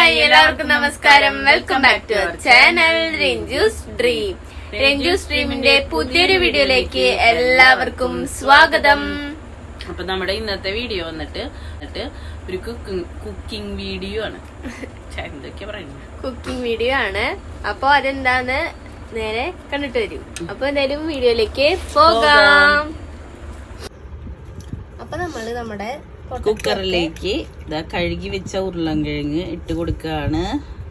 Hi എല്ലാവർക്കും നമസ്കാരം welcome back to our channel Ranju's dream Ranju's ഡ്രീമിന്റെ പുതിയൊരു വീഡിയോയിലേക്ക് എല്ലാവർക്കും സ്വാഗതം അപ്പൊ നമ്മുടെ ഇന്നത്തെ വീഡിയോ വന്നിട്ട് എന്നിട്ട് ഒരു കുക്കിംഗ് വീഡിയോ ആണ് ഛെ, എന്തൊക്കെയാ പറയുന്നത് കുക്കിംഗ് വീഡിയോ ആണ് അപ്പൊ അതെന്താന്ന് നേരെ കണ്ടിട്ട് വരും അപ്പൊ എന്തായാലും വീഡിയോയിലേക്ക് പോകാം അപ്പൊ നമ്മള് നമ്മുടെ കുക്കറിലേക്ക് ഇതാ കഴുകി വെച്ച ഉരുളൻകിഴങ്ങ് ഇട്ട് കൊടുക്കുകയാണ്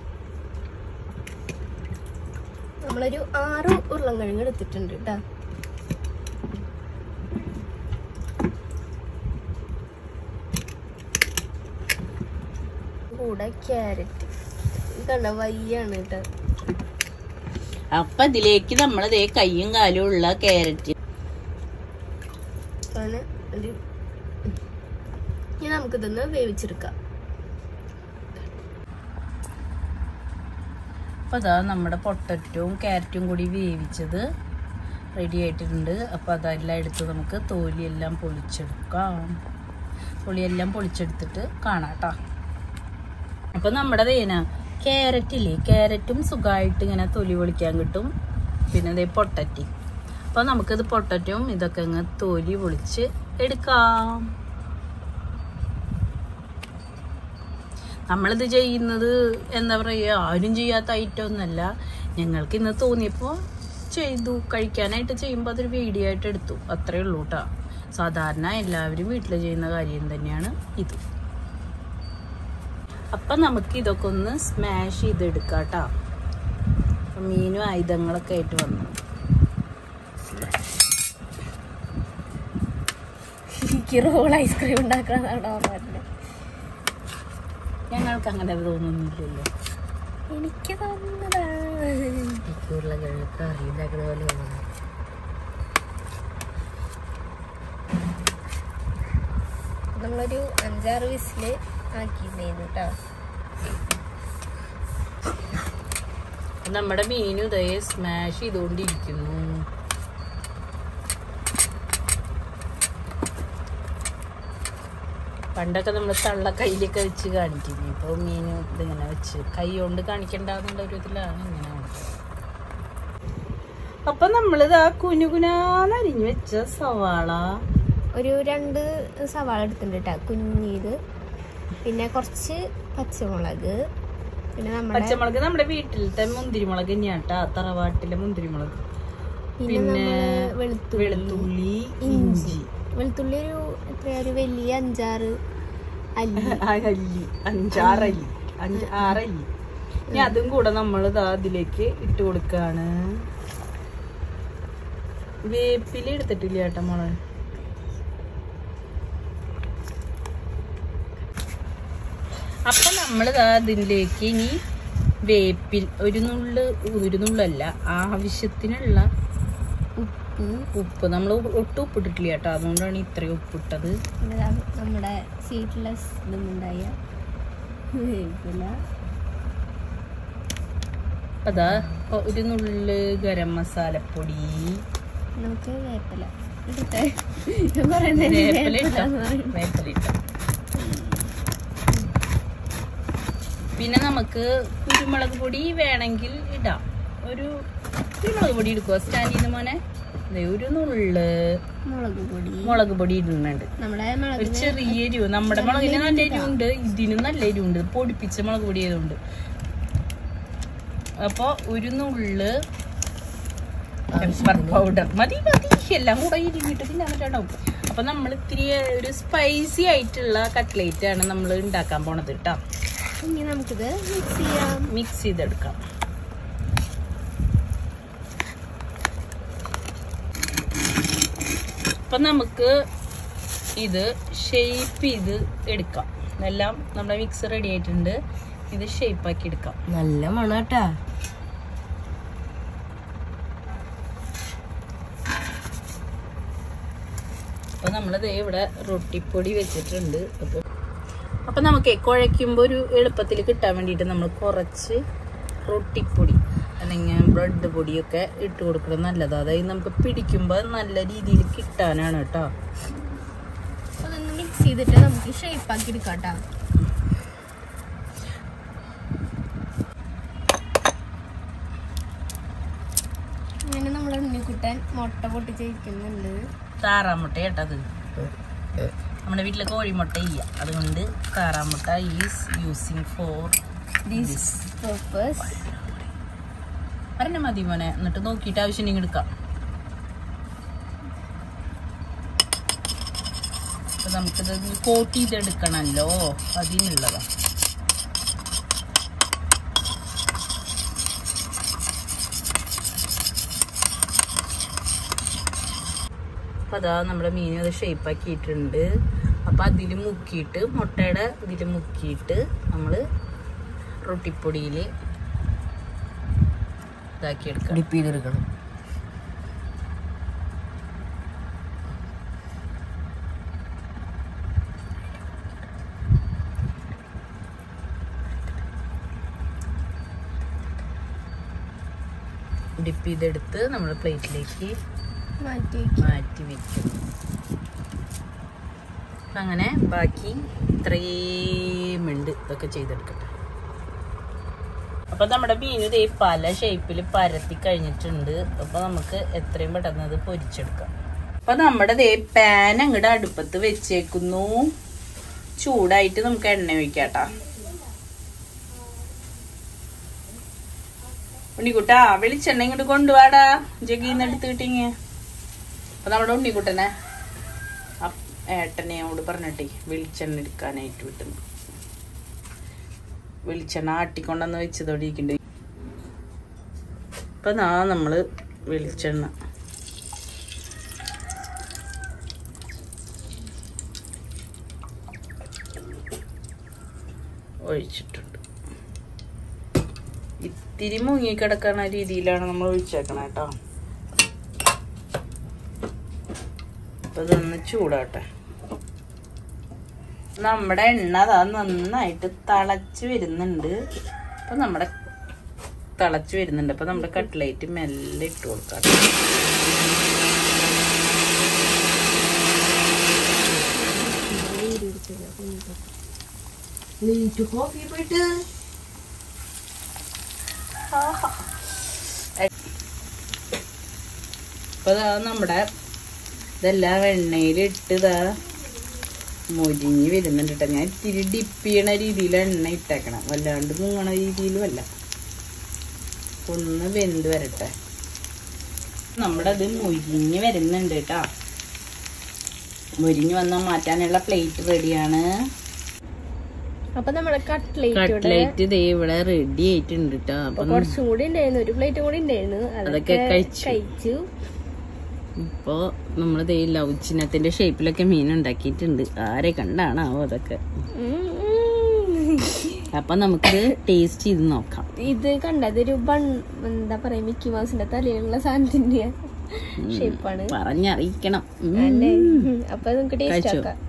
നമ്മളൊരു ആറ് ഉരുളൻകിഴങ്ങ് എടുത്തിട്ടുണ്ട് കേട്ടാ കൂടെ ക്യാരറ്റ് കണ്ട വയ്യാണ് കേട്ടോ അപ്പൊ ഇതിലേക്ക് നമ്മൾ ദേ കയ്യും കാലും ഉള്ള ക്യാരറ്റ് അങ്ങനെ ഒരു ഇനി നമുക്കിതൊന്ന് വേവിച്ചെടുക്കാം അപ്പൊ അതാ നമ്മുടെ പൊട്ടറ്റവും ക്യാരറ്റും കൂടി വേവിച്ചത് റെഡി ആയിട്ടുണ്ട് അപ്പൊ അതെല്ലാം എടുത്ത് നമുക്ക് തോലിയെല്ലാം പൊളിച്ചെടുക്കാം തൊലിയെല്ലാം പൊളിച്ചെടുത്തിട്ട് കാണാം കേട്ടോ അപ്പൊ നമ്മുടെ തേന ക്യാരറ്റ് ഇല്ലേ ക്യാരറ്റും സുഖമായിട്ട് ഇങ്ങനെ തൊലി പൊളിക്കാൻ കിട്ടും പിന്നെ ഇതേ പൊട്ടറ്റി അപ്പൊ നമുക്കിത് പൊട്ടറ്റും ഇതൊക്കെ അങ്ങ് തൊലി പൊളിച്ച് എടുക്കാം നമ്മളിത് ചെയ്യുന്നത് എന്താ പറയുക ആരും ചെയ്യാത്ത ഐറ്റം ഒന്നല്ല ഞങ്ങൾക്ക് ഇന്ന് തോന്നിയപ്പോൾ ചെയ്തു കഴിക്കാനായിട്ട് ചെയ്യുമ്പോൾ അതൊരു വീഡിയോ ആയിട്ട് എടുത്തു അത്രേ ഉള്ളൂ കേട്ടോ സാധാരണ എല്ലാവരും വീട്ടിൽ ചെയ്യുന്ന കാര്യം തന്നെയാണ് ഇത് അപ്പം നമുക്ക് ഇതൊക്കെ ഒന്ന് സ്മാഷ് ചെയ്തെടുക്കാം കേട്ടോ അപ്പം മീനും ആയുധങ്ങളൊക്കെ ആയിട്ട് വന്നു എനിക്ക് റോൾ ഐസ്ക്രീം ഉണ്ടാക്കണമെന്നാണോ പറഞ്ഞത് ഞങ്ങൾക്ക് അങ്ങനെ തോന്നുന്നില്ലല്ലോ എനിക്ക് തോന്നുന്നതാ ഉരുളക്കിഴങ്ങ് കറി ഉണ്ടാക്കുന്ന പോലെ നമ്മളൊരു അഞ്ചാറ് വിസില് ആക്കിയിരുന്നു കേട്ടോ നമ്മുടെ മീനും ഇതേ സ്മാഷ് ചെയ്തുകൊണ്ടിരിക്കുന്നു പണ്ടൊക്കെ നമ്മൾ തള്ള കയ്യിലൊക്കെ വെച്ച് കാണിക്കുന്നു ഇപ്പോൾ മീനും ഇതിങ്ങനെ വെച്ച് കൈ കൊണ്ട് കാണിക്കണ്ടെന്നുള്ള ഒരു ഇതിലാണ് ഇങ്ങനെ കാണിക്കുന്നത് അപ്പൊ നമ്മളിതാ കുനുകുനാന്നരിഞ്ഞു വെച്ച സവാള ഒരു രണ്ട് സവാള എടുത്തിട്ടുണ്ട് കേട്ടോ കുഞ്ഞീത് പിന്നെ കുറച്ച് പച്ചമുളക് പിന്നെ നമ്മുടെ പച്ചമുളക് നമ്മുടെ വീട്ടിലത്തെ മുന്തിരിമുളക് തന്നെയാട്ടാ തറവാട്ടിലെ മുന്തിരിമുളക് പിന്നെ പിന്നെ നമ്മള് വെളുത്തുള്ളി വെളുത്തുള്ളി ഇഞ്ചി വെളുത്തുള്ളി ഒരു എത്രയാ ഒരു വലിയ അഞ്ചാറ് അല്ലി ആ അല്ലി അഞ്ചാറല്ലി അഞ്ച് ആറല്ലി ഇനി അതും കൂടെ നമ്മൾ ഇതാ അതിലേക്ക് ഇട്ട് കൊടുക്കാണ് വേപ്പില എടുത്തിട്ടില്ല ചേട്ടാ മോളെ അപ്പൊ നമ്മളിതാ അതിലേക്ക് ഇനി വേപ്പിൽ ഒരു നുള്ള് ഒരു നുള്ളല്ല ആവശ്യത്തിനുള്ള ഉപ്പ് ഉപ്പ് നമ്മൾ ഒട്ടും ഉപ്പിട്ടിട്ടില്ല കേട്ടോ അതുകൊണ്ടാണ് ഇത്രയും ഉപ്പിട്ടത് പിന്നെ ദാ നമ്മുടെ സീഡ്ലെസ് ഇതൊന്നുണ്ടായ വേപ്പില അതാ ഒ- ഒരു നുള്ള് ഗരം മസാലപ്പൊടി നമുക്ക് വേപ്പില ഇട്ടിട്ട് ഞാൻ പറയുന്നത് വേപ്പില ഇട്ടോ വേപ്പില എന്ന് പറയും. വേപ്പില ഇട്ടോ പിന്നെ നമുക്ക് കുരുമുളക് പൊടി വേണമെങ്കിൽ ഇടാം ഒരു കുരുമുളക് പൊടി എടുക്കുക സ്റ്റാൻഡിന്ന് മോനെ ദേ ഒരു നുള്ള് മുളക് പൊടി മുളക് പൊടി ഇടുന്നുണ്ട് നമ്മുടെ ഒരു മുളകിന് ചെറിയ എരിവ് നമ്മുടെ മുളകിന് നല്ല എരിവുണ്ട് ഇതിനും നല്ല എരിവുണ്ട് പൊടിപ്പിച്ച മുളക് പൊടി ആയതുകൊണ്ട് അപ്പൊ ഒരു നുള്ള് പെപ്പർ പൗഡർ മതി മതി എല്ലാം കൂടെ ഇരുന്നിട്ട് പിന്നെ അങ്ങോട്ടാവും അപ്പൊ നമ്മൾ ഇത്തിരി ഒരു സ്പൈസി ആയിട്ടുള്ള കട്ട്ലേറ്റ് ആണ് നമ്മൾ ഉണ്ടാക്കാൻ പോണത് കേട്ടോ ഇനി നമുക്കിത് മിക്സ് ചെയ്യാം മിക്സ് ചെയ്തെടുക്കാം അപ്പൊ നമുക്ക് ഇത് ഷേപ്പ് ചെയ്ത് എടുക്കാം എല്ലാം നമ്മുടെ മിക്സ് റെഡി ആയിട്ടുണ്ട് ഇത് ഷേപ്പ് ആക്കി എടുക്കാം നല്ല മണാട്ടാ അപ്പൊ നമ്മളിത് ഇവിടെ റൊട്ടിപ്പൊടി വെച്ചിട്ടുണ്ട് അപ്പൊ അപ്പൊ നമുക്ക് കുഴയ്ക്കുമ്പോൾ ഒരു എളുപ്പത്തിൽ കിട്ടാൻ വേണ്ടിയിട്ട് നമ്മൾ കുറച്ച് റൊട്ടിപ്പൊടി അല്ലെങ്കിൽ ബ്രെഡ് പൊടിയൊക്കെ ഇട്ട് കൊടുക്കുന്നത് നല്ലതാണ് അതായത് നമുക്ക് പിടിക്കുമ്പോൾ നല്ല രീതിയിൽ കിട്ടാനാണ് കേട്ടോ അതൊന്ന് മിക്സ് ചെയ്തിട്ട് നമുക്ക് ഷേപ്പ് ആക്കി എടുക്കാം കേട്ടോ മുട്ട പൊട്ടിച്ചിരിക്കുന്നുണ്ട് താറാമുട്ട കേട്ടത് നമ്മുടെ വീട്ടിലെ കോഴിമുട്ട ഇല്ല അതുകൊണ്ട് താറാമുട്ട is using for this purpose പറഞ്ഞ മതി മോനെ എന്നിട്ട് നോക്കിയിട്ട് ആവശ്യം എടുക്കാം അപ്പൊ നമുക്കിത് കോട്ട് ചെയ്തെടുക്കണല്ലോ അതിനുള്ളതാ അപ്പൊ അതാ നമ്മുടെ മീൻ അത് ഷേപ്പ് ആക്കിയിട്ടുണ്ട് അപ്പൊ അതിൽ മുക്കിയിട്ട് മുട്ടയുടെ ഇതിൽ മുക്കിയിട്ട് നമ്മള് റൊട്ടിപ്പൊടിയിൽ ഇതാക്കി എടുക്കാം ഡിപ്പ് ചെയ്തെടുക്കണം ഡിപ്പ് ചെയ്തെടുത്ത് നമ്മൾ പ്ലേറ്റിലേക്ക് മാറ്റി മാറ്റി വെക്കും അപ്പൊ അങ്ങനെ ബാക്കി ഇത്രയും ഉണ്ട് ഇതൊക്കെ ചെയ്തെടുക്കട്ടെ അപ്പൊ നമ്മുടെ മീൻ ഇതേ പല ഷേപ്പിൽ പരത്തി കഴിഞ്ഞിട്ടുണ്ട് അപ്പൊ നമുക്ക് എത്രയും പെട്ടെന്ന് അത് പൊരിച്ചെടുക്കാം അപ്പൊ നമ്മുടെ ദേ പാൻ അങ്ങോട്ട് അടുപ്പത്ത് വെച്ചേക്കുന്നു ചൂടായിട്ട് നമുക്ക് എണ്ണ ഒഴിക്കാട്ടാ ഉണ്ണിക്കുട്ടാ വെളിച്ചെണ്ണ ഇങ്ങോട്ട് കൊണ്ടുവാടാ ജഗീന്ന് എടുത്ത് കിട്ടിങ്ങ അപ്പൊ നമ്മുടെ ഉണ്ണിക്കുട്ടനെ അപ്പ് ഏട്ടനെയോട് പറഞ്ഞിട്ടേ വെളിച്ചെണ്ണ എടുക്കാനായിട്ട് വിട്ടുന്നു വെളിച്ചെണ്ണ ആട്ടിക്കൊണ്ടെന്ന് വെച്ചതോടിയിരിക്കണ്ട് അപ്പൊ നാ നമ്മള് വെളിച്ചെണ്ണ ഒഴിച്ചിട്ടുണ്ട് ഇത്തിരി മുങ്ങിക്കിടക്കണ രീതിയിലാണ് നമ്മൾ ഒഴിച്ചേക്കണ കേട്ടോ അപ്പൊ ഇതൊന്ന് ചൂടാട്ടെ നമ്മുടെ എണ്ണ അതാ നന്നായിട്ട് തിളച്ച് വരുന്നുണ്ട് അപ്പൊ നമ്മുടെ തിളച്ച് വരുന്നുണ്ട് അപ്പൊ നമ്മുടെ കട്ട്ലേറ്റ് മെല്ലെ ഇട്ട് കൊടുക്കാം നീറ്റ് കോഫി പോയിട്ട് അപ്പൊ ഇതാ നമ്മുടെ ഇതെല്ലാം എണ്ണയിലിട്ട് ഇതാ മൊരിഞ്ഞ് വരുന്നുണ്ട് കേട്ടോ ഞാൻ ഇത്തിരി ഡിപ്പ് ചെയ്യണ രീതിയിൽ എണ്ണ ഇട്ടേക്കണം വല്ലാണ്ട് മുങ്ങണ രീതിയിലും അല്ല ഒന്ന് വെന്ത് വരട്ടെ നമ്മുടെ അത് മൊരിഞ്ഞ് വരുന്നുണ്ട് കേട്ടോ മൊരിഞ്ഞ് വന്നാൽ മാറ്റാനുള്ള പ്ലേറ്റ് റെഡിയാണ് അപ്പൊ നമ്മുടെ കട്ട്ലേറ്റ് കട്ട്ലേറ്റ് ദേ ഇവിടെ റെഡി ആയിട്ടുണ്ട് കേട്ടോ അപ്പൊ കുറച്ചും കൂടി ഉണ്ടായിരുന്നു ഒരു പ്ലേറ്റ് കൂടി ഉണ്ടായിരുന്നു അതൊക്കെ കഴിച്ചു. കഴിച്ചു ഇപ്പോ നമ്മള് ദേ ലവ് ചിഹ്നത്തിന്റെ ഷേപ്പിലൊക്കെ മീൻ ഉണ്ടാക്കിയിട്ടുണ്ട് ആരെ കണ്ടാണാവോ അതൊക്കെ ഉം, ഉം. അപ്പൊ നമുക്ക് ടേസ്റ്റ് ചെയ്ത് നോക്കാം ഇത് കണ്ട ഇതൊരു ബൺ എന്താ പറയാ മിക്കി മൗസിന്റെ തലയിലുള്ള സാധനത്തിന്റെ ഷേപ്പാണ് പറഞ്ഞറിയിക്കണം ഉം. അല്ലേ ഉം. അപ്പൊ നമുക്ക് ടേസ്റ്റ് കഴിച്ചോ? ആക്കാം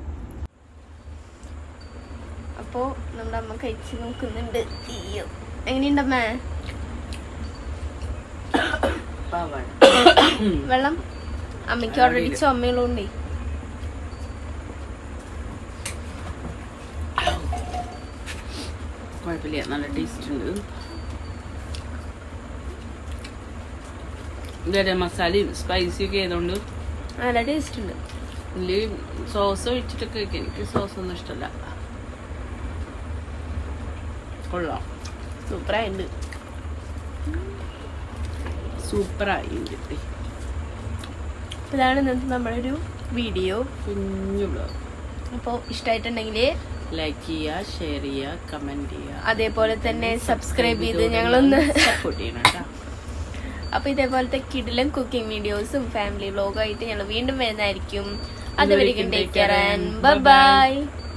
അപ്പോ നമ്മുടെ അമ്മ കഴിച്ച് നോക്കുന്നുണ്ട് അയ്യോ എങ്ങനെയുണ്ടമ്മേ വെള്ളം അമ്മയ്ക്ക് ഓൾറെഡി ചുമയുള്ളതുകൊണ്ടേ കുഴപ്പമില്ല നല്ല ടേസ്റ്റ് ഉണ്ട് ഗരം മസാലയും സ്പൈസി ഒക്കെ ആയതുകൊണ്ട് നല്ല ടേസ്റ്റ് ഉണ്ട് ഇതില് സോസ് ഒഴിച്ചിട്ടൊക്കെ കഴിക്കാം എനിക്ക് സോസ് ഒന്നും ഇഷ്ടമല്ല കൊള്ളാം സൂപ്പറായിട്ടുണ്ട് സൂപ്പറായി ഇതാണ് ഇന്നത്തെ നമ്മുടെ ഒരു വീഡിയോ കുഞ്ഞു ബ്ലോഗ് അപ്പോൾ ഇഷ്ടമായിട്ടുണ്ടെങ്കിൽ ലൈക്ക് ചെയ്യുക ഷെയർ ചെയ്യുക കമന്റ് ചെയ്യുക അതേപോലെ തന്നെ സബ്സ്ക്രൈബ് ചെയ്ത് ഞങ്ങളൊന്ന് സപ്പോർട്ട് ചെയ്യണം കേട്ടോ അപ്പൊ ഇതേപോലത്തെ കിടിലം കുക്കിംഗ് വീഡിയോസും ഫാമിലി വ്ലോഗും ആയിട്ട് ഞങ്ങൾ വീണ്ടും വരുന്നതായിരിക്കും അതുവരെയും ടേക്ക് കെയർ ആൻഡ് ബൈ